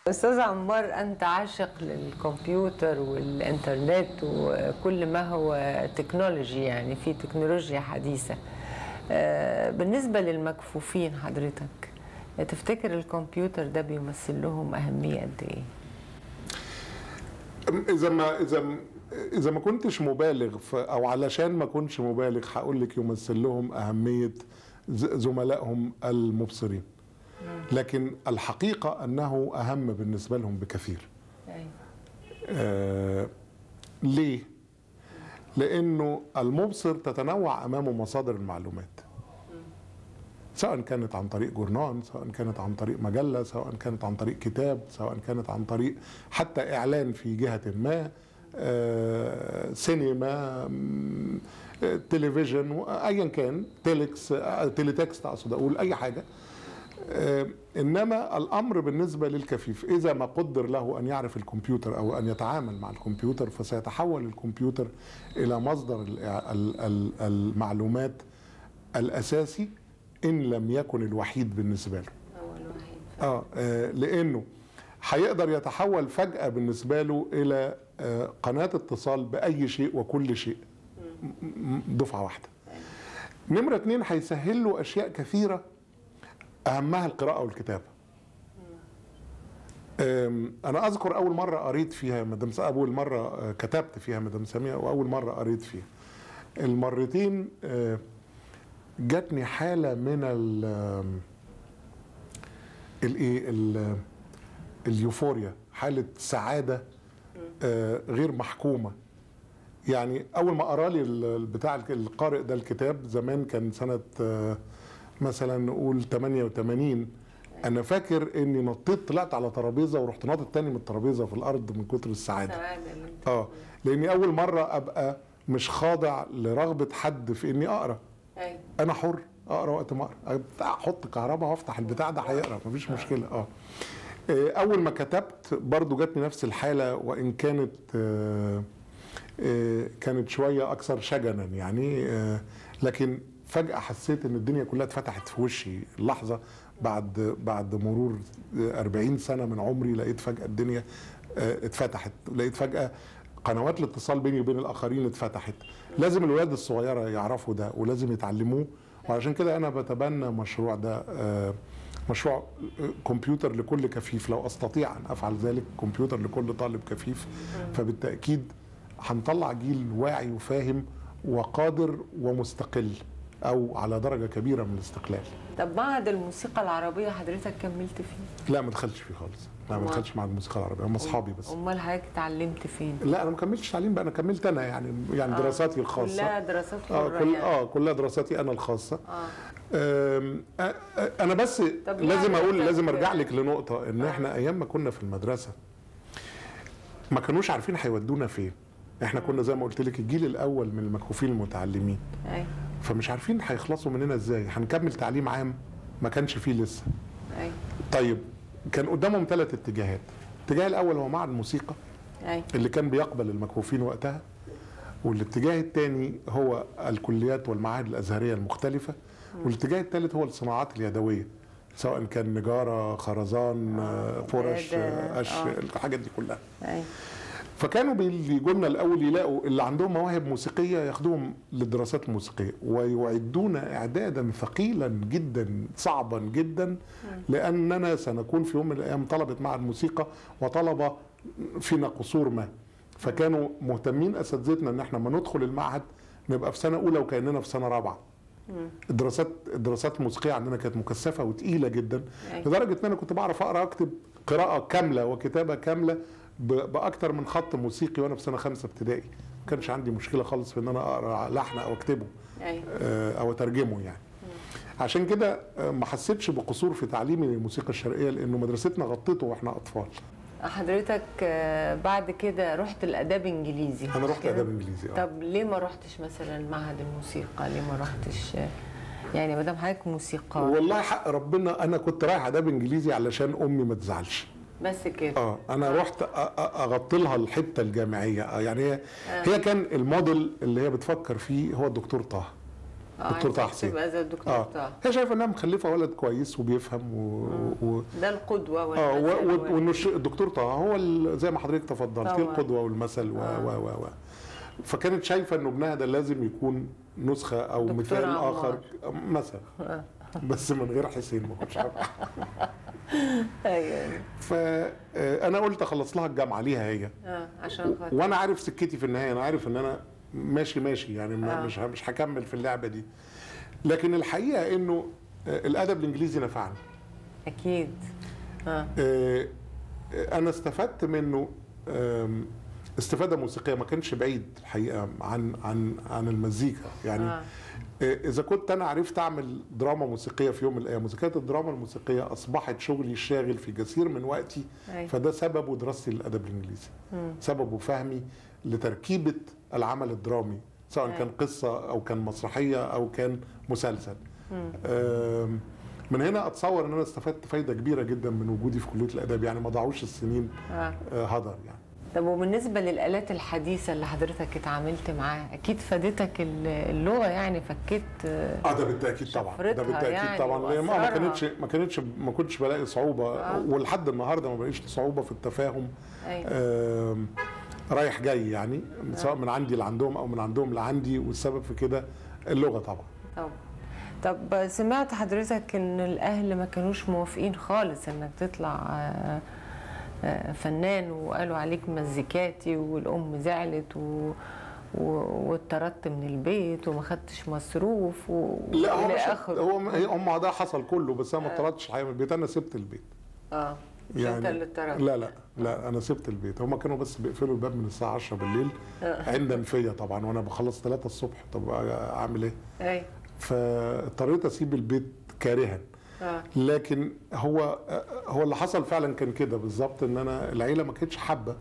أستاذ عمار أنت عاشق للكمبيوتر والإنترنت وكل ما هو تكنولوجي يعني في تكنولوجيا حديثة آه، بالنسبة للمكفوفين حضرتك تفتكر الكمبيوتر ده بيمثل لهم أهمية قد إيه؟ اذا ما اذا اذا ما كنتش مبالغ ف- او علشان ما كنتش مبالغ هقول لك يمثل لهم اهميه ز- زملائهم المبصرين لكن الحقيقه انه اهم بالنسبه لهم بكثير أيوة. آه ليه لانه المبصر تتنوع امامه مصادر المعلومات سواء كانت عن طريق جورنان سواء كانت عن طريق مجله سواء كانت عن طريق كتاب سواء كانت عن طريق حتى اعلان في جهه ما آه، سينما مم، آه، تلفزيون ايا كان تيلكس آه، تيليتكست اقصد اقول اي حاجه آه، انما الامر بالنسبه للكفيف اذا ما قدر له ان يعرف الكمبيوتر او ان يتعامل مع الكمبيوتر فسيتحول الكمبيوتر الى مصدر ال- ال- ال- المعلومات الاساسي ان لم يكن الوحيد بالنسبه له أول واحد اه آه، لانه هيقدر يتحول فجاه بالنسبه له الى آه، قناه اتصال باي شيء وكل شيء م- م- دفعه واحده نمره اتنين هيسهل له اشياء كثيره اهمها القراءه والكتابه أم، انا اذكر اول مره قريت فيها مدام س- اول مره آه، كتبت فيها مدام ساميه واول مره قريت فيها المرتين آه، جاتني حاله من ال آم، الايه ال- اليوفوريا حاله سعاده آه، غير محكومه يعني اول ما قرا لي ال- بتاع الك- القارئ ده الكتاب زمان كان سنه آه، مثلا نقول 88 انا فاكر اني نطيت طلعت على ترابيزه ورحت ناطط تاني من الترابيزه في الارض من كتر السعاده سعادة اللي أنت اه لاني اول مره ابقى مش خاضع لرغبه حد في اني اقرا أيوة. انا حر اقرا وقت ما اقرا بتاع- احط كهرباء وافتح البتاع ده هيقرا مفيش مشكله اه آه، اول ما كتبت برضو جاتني نفس الحاله وان كانت آه، آه، كانت شويه اكثر شجنا يعني آه، لكن فجاه حسيت ان الدنيا كلها اتفتحت في وشي اللحظه بعد بعد مرور آه، 40 سنه من عمري لقيت فجاه الدنيا آه، اتفتحت لقيت فجاه قنوات الاتصال بيني وبين الاخرين اتفتحت لازم الولاد الصغيره يعرفوا ده ولازم يتعلموه وعشان كده انا بتبنى مشروع ده آه، مشروع آه، كمبيوتر لكل كفيف لو استطيع ان افعل ذلك كمبيوتر لكل طالب كفيف فبالتاكيد هنطلع جيل واعي وفاهم وقادر ومستقل او على درجه كبيره من الاستقلال طب معهد الموسيقى العربية حضرتك كملت فيه؟ لا ما دخلتش فيه خالص لا ما أمال؟ دخلتش مع الموسيقى العربيه هم اصحابي بس أمال حضرتك اتعلمت فين؟ لا انا ما كملتش تعليم بقى انا كملت انا يعني يعني آه. دراساتي الخاصه كلها دراسات اه حرة كل يعني. اه كلها دراساتي انا الخاصه اه أم، أ- أ- انا بس طب لازم يعني اقول أنت لازم ب- ارجع لك لنقطه ان احنا ايام ما كنا في المدرسه ما كانوش عارفين هيودونا فين احنا كنا زي ما قلت لك الجيل الاول من المكفوفين المتعلمين أيوة. فمش عارفين هيخلصوا مننا ازاي هنكمل تعليم عام ما كانش فيه لسه أيوة. طيب كان قدامهم ثلاث اتجاهات الاتجاه الاول هو معهد الموسيقى أيوة. اللي كان بيقبل المكفوفين وقتها والاتجاه الثاني هو الكليات والمعاهد الازهريه المختلفه والاتجاه الثالث هو الصناعات اليدويه سواء كان نجاره خرزان آه، فرش آه، آه، قش آه. الحاجات دي كلها أيوة. فكانوا بيجوا لنا الاول يلاقوا اللي عندهم مواهب موسيقيه ياخدوهم للدراسات الموسيقيه ويعدونا اعدادا ثقيلا جدا صعبا جدا لاننا سنكون في يوم من الايام طلبه معهد موسيقى وطلبه فينا قصور ما فكانوا مهتمين اساتذتنا ان احنا لما ندخل المعهد نبقى في سنه اولى وكاننا في سنه رابعه الدراسات الدراسات الموسيقيه عندنا كانت مكثفه وتقيله جدا أيوة. لدرجه ان انا كنت بعرف اقرا اكتب قراءه كامله وكتابه كامله ب- باكتر من خط موسيقي وانا في سنه خمسه ابتدائي ما كانش عندي مشكله خالص في ان انا اقرا لحن او اكتبه أيوة. آه، او اترجمه يعني عشان كده آه، ما حسيتش بقصور في تعليمي للموسيقى الشرقيه لانه مدرستنا غطته واحنا اطفال حضرتك آه، بعد كده رحت الاداب انجليزي انا مش رحت كده؟ اداب انجليزي اه طب ليه ما رحتش مثلا معهد الموسيقى ليه ما رحتش آه، يعني ما دام حضرتك موسيقار والله حق ربنا انا كنت رايح اداب انجليزي علشان امي ما تزعلش بس كده اه انا رحت أ- أ- اغطي لها الحته الجامعيه آه، يعني هي هي كان الموديل اللي هي بتفكر فيه هو الدكتور طه آه، دكتور طه عايزك حسين تبقى زي الدكتور اه طه هي شايفه انها مخلفه ولد كويس وبيفهم و... و... ده القدوه اه والمثل و- و- وال- وانه الش- الدكتور طه هو ال- زي ما حضرتك تفضلتي طبعا. القدوه والمثل و آه. و و و فكانت شايفه انه ابنها ده لازم يكون نسخه او دكتور مثال عمار. اخر مثلا آه. بس من غير حسين ما كنتش حابب ايوه فانا قلت اخلص لها الجامعه ليها هي اه عشان خاطر وانا عارف سكتي في النهايه انا عارف ان انا ماشي ماشي يعني ما آه. مش ه- مش هكمل في اللعبه دي لكن الحقيقه انه آه، الادب الانجليزي نفعني اكيد اه آه، انا استفدت منه آم، استفاده موسيقيه ما كانش بعيد الحقيقه عن عن عن المزيكا يعني آه. آه، اذا كنت انا عرفت اعمل دراما موسيقيه في يوم من الايام وكانت الدراما الموسيقيه اصبحت شغلي الشاغل في كثير من وقتي أيوة. فده سببه دراستي للادب الانجليزي سببه فهمي لتركيبه العمل الدرامي سواء أيوة. كان قصه او كان مسرحيه او كان مسلسل آم، من هنا اتصور ان انا استفدت فايده كبيره جدا من وجودي في كليه الاداب يعني ما ضاعوش السنين اه آه، هدر يعني طب وبالنسبه للالات الحديثه اللي حضرتك اتعاملت معاها اكيد فادتك ال- اللغه يعني فكيت آه، اه ده بالتاكيد طبعا ده شفرتها بالتاكيد يعني طبعا لأن ما ما وأسرارها. كانتش ما كانتش ما كنتش بلاقي صعوبه آه. ولحد النهارده ما بلاقيش صعوبه في التفاهم ايوه آم، رايح جاي يعني سواء من عندي لعندهم او من عندهم لعندي والسبب في كده اللغه طبعا طب طب سمعت حضرتك ان الاهل ما كانوش موافقين خالص انك تطلع آه، آه، فنان وقالوا عليك مزيكاتي والام زعلت و و- واتطردت من البيت وما خدتش مصروف و... لا هو وإلى مش آخره. هو هي- هم ده حصل كله بس انا ما طردتش الحقيقه من البيت انا سبت البيت اه مش انت اللي اتطردت لا لا لا انا سبت البيت هم كانوا بس بيقفلوا الباب من الساعه 10 بالليل آه. عندا فيا طبعا وانا بخلص 3 الصبح طب اعمل ايه اي فاضطريت اسيب البيت كارها اه لكن هو هو اللي حصل فعلا كان كده بالظبط ان انا العيله ما كانتش حابه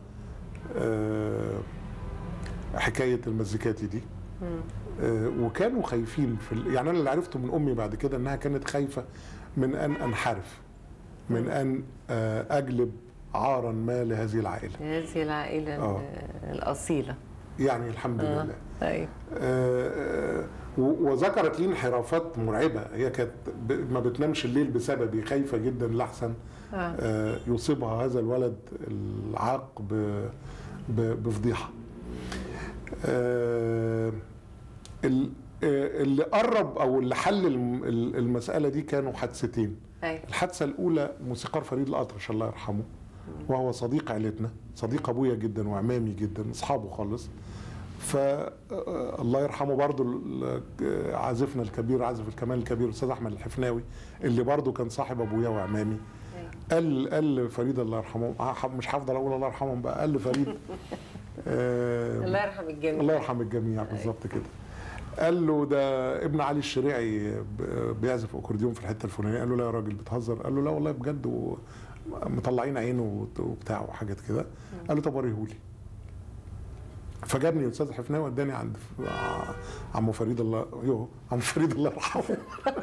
آه، حكايه المزيكاتي دي آه، وكانوا خايفين في ال- يعني انا اللي عرفته من امي بعد كده انها كانت خايفه من ان انحرف من ان آه، اجلب عارا ما لهذه العائله هذه العائله آه. ال- الاصيله يعني الحمد اه لله ايوه آه، و- وذكرت لي انحرافات مرعبه هي كانت ب- ما بتنامش الليل بسببي خايفه جدا لاحسن اه آه، يصيبها هذا الولد العاق ب- ب- بفضيحه آه، ال- آه، اللي قرب او اللي حل الم- ال- المساله دي كانوا حادثتين ايوه الحادثه الاولى موسيقار فريد الاطرش الله يرحمه وهو صديق عيلتنا صديق ابويا جدا وعمامي جدا اصحابه خالص ف آه، الله يرحمه برضو ال- آه، عازفنا الكبير عازف الكمان الكبير الاستاذ احمد الحفناوي اللي برضو كان صاحب ابويا وعمامي أيوة. قال قال فريد الله يرحمه ه- مش هفضل اقول الله يرحمهم بقى قال فريد آه، الله يرحم الجميع الله يرحم الجميع بالظبط كده قال له ده ابن علي الشريعي ب- بيعزف اكورديون في الحته الفلانيه قال له لا يا راجل بتهزر قال له لا والله بجد و- مطلعين عينه وت- وبتاع وحاجات كده قال له طب وريهولي فجابني الاستاذ حفناوي وداني عند ف- ع- عمو فريد الله يو عمو فريد الله يرحمه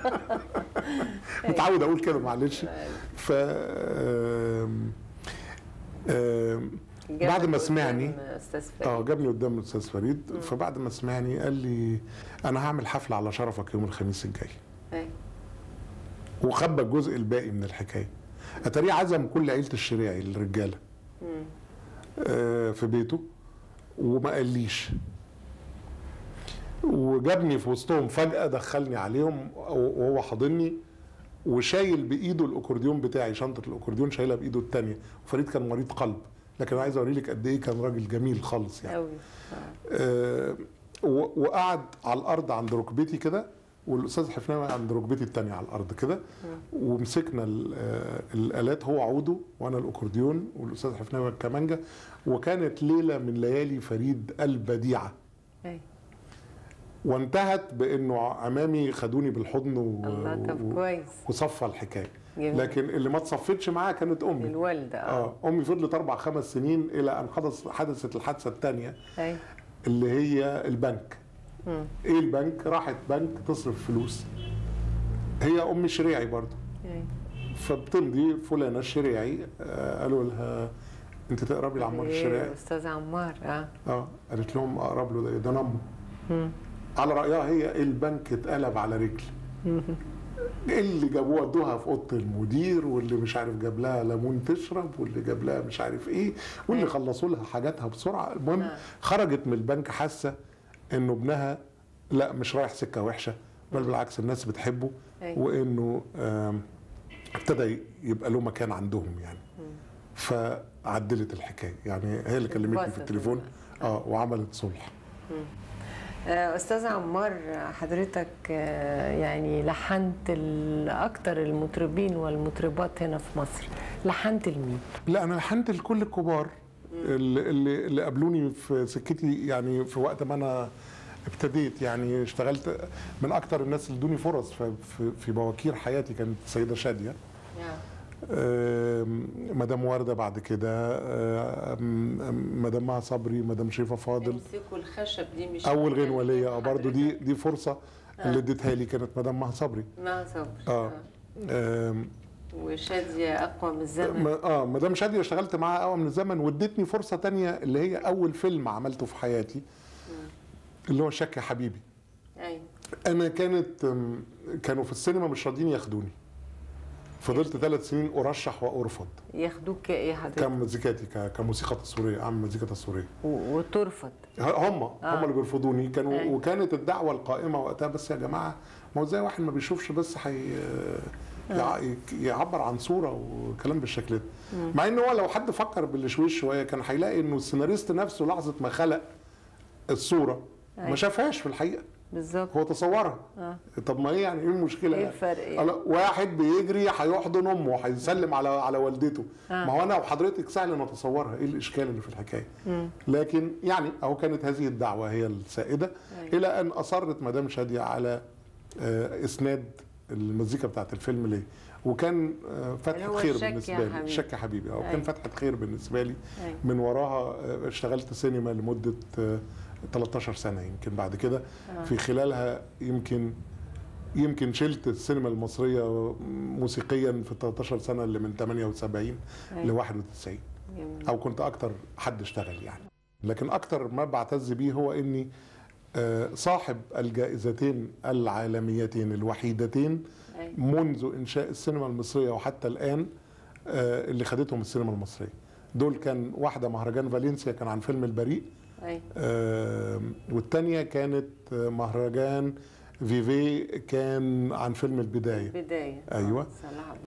متعود اقول كده معلش ف آم، آم، بعد ما جابك سمعني قدام استاذ اه فريد جابني قدام الاستاذ فريد فبعد ما سمعني قال لي انا هعمل حفله على شرفك يوم الخميس الجاي أيوة. وخبى الجزء الباقي من الحكايه اتاريه عزم كل عيله الشريعي الرجاله مم. آه، في بيته وما قاليش وجابني في وسطهم فجأة دخلني عليهم وهو حاضني وشايل بإيده الأكورديون بتاعي شنطة الأكورديون شايلها بإيده التانية وفريد كان مريض قلب لكن أنا عايز أوريلك قد إيه كان راجل جميل خالص يعني قوي آه، و- وقعد على الارض عند ركبتي كده والاستاذ حفناوي عند ركبتي التانية على الارض كده ومسكنا ال- آه، الالات هو عوده وانا الاكورديون والاستاذ حفناوي الكمانجه وكانت ليله من ليالي فريد البديعه أيوة. وانتهت بانه عمامي خدوني بالحضن و... الله طب و... كويس وصفى الحكايه جميل. لكن اللي ما تصفتش معاها كانت امي الوالده اه اه امي فضلت اربع خمس سنين الى ان حدث حدثت الحادثه الثانيه ايوه اللي هي البنك مم. ايه البنك راحت بنك تصرف فلوس هي ام شريعي برضو أيوة. فبتمضي فلانه الشريعي آه قالوا لها انت تقربي لعمار إيه، الشريعي استاذ عمار اه اه قالت لهم اقرب له ده ده نمه مم. على رايها هي البنك اتقلب على رجل اللي جابوها ادوها في اوضه المدير واللي مش عارف جاب لها ليمون تشرب واللي جاب لها مش عارف ايه واللي أيوة. خلصوا لها حاجاتها بسرعه المهم آه. خرجت من البنك حاسه انه ابنها لا مش رايح سكه وحشه بل بالعكس الناس بتحبه أيوة. وانه آم، ابتدى يبقى له مكان عندهم يعني فعدلت الحكايه يعني هي اللي كلمتني في اتبسط التليفون اه وعملت صلح آه، استاذ عمار حضرتك آه، يعني لحنت ال- اكتر المطربين والمطربات هنا في مصر لحنت لمين لا انا لحنت لكل الكبار اللي, اللي, اللي قابلوني في سكتي يعني في وقت ما انا ابتديت يعني اشتغلت من اكتر الناس اللي ادوني فرص في, في, في بواكير حياتي كانت السيده شاديه آم، مدام ورده بعد كده آم، مدام مها صبري مدام شريفه فاضل امسكوا الخشب دي مش اول غنوه ليا برضه دي دي فرصه اللي اديتها لي كانت مدام مها صبري ما صبر اه آم، وشادية اقوى من الزمن ما- اه مدام شادية اشتغلت معاها قوي من الزمن وادتني فرصه تانية اللي هي اول فيلم عملته في حياتي اللي هو شك يا حبيبي ايوه انا كانت أم، كانوا في السينما مش راضيين ياخدوني فضلت ثلاث سنين ارشح وارفض ياخدوك ايه حضرتك كمزيكاتي ك- كموسيقى تصويريه اعمل مزيكا تصويريه و- وترفض ه- هم هم اللي بيرفضوني كانوا أيوة. وكانت الدعوه القائمه وقتها بس يا جماعه ما هو زي واحد ما بيشوفش بس حي يع- يعبر عن صوره وكلام بالشكل ده مع ان هو لو حد فكر بالشويش شويه كان هيلاقي انه السيناريست نفسه لحظه ما خلق الصوره ما أيوة. شافهاش في الحقيقه بالظبط هو تصورها اه طب ما ايه يعني ايه المشكله ايه يعني؟ الفرق يعني؟ الله، واحد بيجري هيحضن امه هيسلم على على والدته آه. ما هو انا وحضرتك سهل نتصورها ايه الاشكال اللي في الحكايه لكن يعني اهو كانت هذه الدعوه هي السائده أيوة. الى ان اصرت مدام شاديه على آه، اسناد المزيكا بتاعت الفيلم ليه وكان آه، اللي فتحه هو خير الشك يا بالنسبه لي حبيبي. شك يا حبيبي اه أيوة. كان فتحه خير بالنسبه لي أيوة. من وراها آه، اشتغلت سينما لمده آه، 13 سنه يمكن بعد كده في خلالها يمكن يمكن شلت السينما المصريه موسيقيا في ال 13 سنه اللي من 78 ل 91 جميل. او كنت اكتر حد اشتغل يعني لكن اكتر ما بعتز بيه هو اني آه، صاحب الجائزتين العالميتين الوحيدتين أيوة. منذ انشاء السينما المصريه وحتى الان آه، اللي خدتهم السينما المصريه دول كان واحده مهرجان فالنسيا كان عن فيلم البريء ايوه آه، والتانية كانت آه، مهرجان فيفي كان عن فيلم البداية بداية أيوة. آه، صلاح